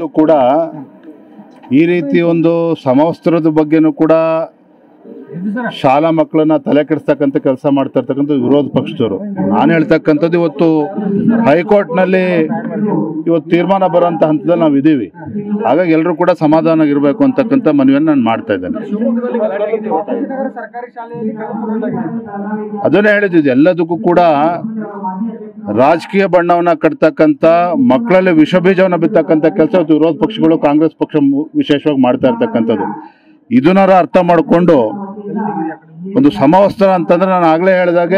ಯಾವತ್ತೂ ಕೂಡ ಈ ರೀತಿ ಒಂದು ಸಮವಸ್ತ್ರದ ಬಗ್ಗೆನೂ ಕೂಡ ಶಾಲಾ ಮಕ್ಕಳನ್ನ ತಲೆ ಕೆಡಿಸ್ತಕ್ಕಂಥ ಕೆಲಸ ಮಾಡ್ತಾ ಇರ್ತಕ್ಕಂಥ ವಿರೋಧ ಪಕ್ಷದವರು ನಾನು ಹೇಳ್ತಕ್ಕಂಥದ್ದು ಇವತ್ತು ಹೈಕೋರ್ಟ್ನಲ್ಲಿ ಇವತ್ತು ತೀರ್ಮಾನ ಬರುವಂಥ ಹಂತದಲ್ಲಿ ನಾವು ಇದ್ದೀವಿ ಹಾಗಾಗಿ ಎಲ್ಲರೂ ಕೂಡ ಸಮಾಧಾನ ಇರಬೇಕು ಅಂತಕ್ಕಂಥ ಮನವಿಯನ್ನು ನಾನು ಮಾಡ್ತಾ ಇದ್ದೇನೆ ಶಿವಮೊಗ್ಗದಲ್ಲಿ ಗಲಾಟೆ ಆಗಿದೆ. ನಗರ ಸರ್ಕಾರಿ ಶಾಲೆಯಲ್ಲಿ ಕಳೆದುಕೊಂಡಾಗಿದೆ. ಅದನ್ನೇ ಹೇಳಿದ್ದು ಎಲ್ಲದಕ್ಕೂ ಕೂಡ ರಾಜಕೀಯ ಬಣ್ಣವನ್ನ ಕಟ್ತಕ್ಕಂಥ ಮಕ್ಕಳಲ್ಲಿ ವಿಷ ಬೀಜವನ್ನ ಬಿತ್ತಕ್ಕಂಥ ಕೆಲಸ ಇವತ್ತು ವಿರೋಧ ಪಕ್ಷಗಳು ಕಾಂಗ್ರೆಸ್ ಪಕ್ಷ ಮು- ವಿಶೇಷವಾಗಿ ಮಾಡ್ತಾ ಇರ್ತಕ್ಕಂಥದ್ದು ಇದನ್ನಾರ ಅರ್ಥ ಮಾಡಿಕೊಂಡು ಒಂದು ಸಮವಸ್ತ್ರ ಅಂತಂದ್ರೆ ನಾನು ಆಗಲೇ ಹೇಳಿದಾಗೆ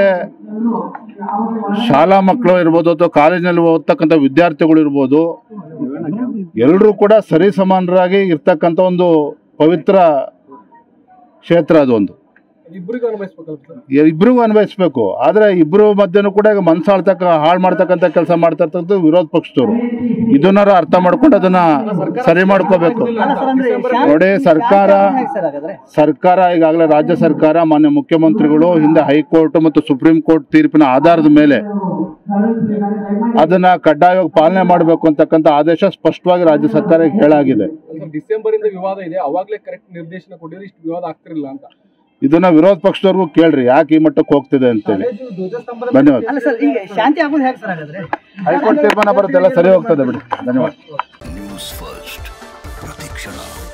ಶಾಲಾ ಮಕ್ಕಳು ಇರ್ಬೋದು ಅಥವಾ ಕಾಲೇಜಿನಲ್ಲಿ ಓದ್ತಕ್ಕಂಥ ವಿದ್ಯಾರ್ಥಿಗಳು ಇರ್ಬೋದು ಎಲ್ಲರೂ ಕೂಡ ಸರಿ ಸಮಾನರಾಗಿ ಇರ್ತಕ್ಕಂಥ ಒಂದು ಪವಿತ್ರ ಕ್ಷೇತ್ರ ಅದು ಒಂದು ಇಬ್ಬರಿಗೂ ಅನುಭವಿಸ್ಬೇಕಲ್ಲ ಸರ್ ಇಬ್ರಿಗೂ ಅನ್ವಯಿಸ್ಬೇಕು ಆದ್ರೆ ಇಬ್ರು ಮಧ್ಯನೂ ಕೂಡ ಈಗ ಮನ್ಸಾಳ್ತಕ್ಕ ಹಾಳು ಮಾಡ್ತಕ್ಕಂಥ ಕೆಲಸ ಮಾಡ್ತಾ ಇರ್ತಕ್ಕಂಥ ವಿರೋಧ ಪಕ್ಷದವರು ಇದನ್ನಾರ ಅರ್ಥ ಮಾಡ್ಕೊಂಡು ಅದನ್ನ ಸರಿ ಮಾಡ್ಕೋಬೇಕು ನೋಡಿ ಸರ್ಕಾರ ಸರ್ಕಾರ ಈಗಾಗಲೇ ರಾಜ್ಯ ಸರ್ಕಾರ ಮಾನ್ಯ ಮುಖ್ಯಮಂತ್ರಿಗಳು ಹಿಂದೆ ಹೈಕೋರ್ಟ್ ಮತ್ತು ಸುಪ್ರೀಂ ಕೋರ್ಟ್ ತೀರ್ಪಿನ ಆಧಾರದ ಮೇಲೆ ಅದನ್ನ ಕಡ್ಡಾಯವಾಗಿ ಪಾಲನೆ ಮಾಡಬೇಕು ಅಂತಕ್ಕಂಥ ಆದೇಶ ಸ್ಪಷ್ಟವಾಗಿ ರಾಜ್ಯ ಸರ್ಕಾರ ಹೇಳಾಗಿದೆ ಸರ್ ಡಿಸೆಂಬರ್ ಇಂದ ವಿವಾದ ಇದೆ ಅವಾಗ್ಲೇ ಕರೆಕ್ಟ್ ನಿರ್ದೇಶನ ಕೊಟ್ಟಿದ್ರೆ ಇಷ್ಟು ವಿವಾದ ಆಗ್ತಿರ್ಲಿಲ್ಲ ಅಂತ ಇದನ್ನ ವಿರೋಧ ಪಕ್ಷದವ್ರಿಗೂ ಕೇಳ್ರಿ ಯಾಕೆ ಈ ಮಟ್ಟಕ್ಕೆ ಹೋಗ್ತಿದೆ ಅಂತೇಳಿ ಧನ್ಯವಾದ ಅಲ್ಲ ಸರ್ ಈಗ ಶಾಂತಿ ಆಗೋದು ಹೇಗೆ ಸರ್ ಹಾಗಾದ್ರೆ ಹೈಕೋರ್ಟ್ ತೀರ್ಮಾನ ಬರುತ್ತೆ ಎಲ್ಲ ಸರಿ ಹೋಗ್ತದೆ ಬಿಡಿ ಧನ್ಯವಾದ ನ್ಯೂಸ್ ಫಸ್ಟ್ ಪ್ರತಿಕ್ಷಣ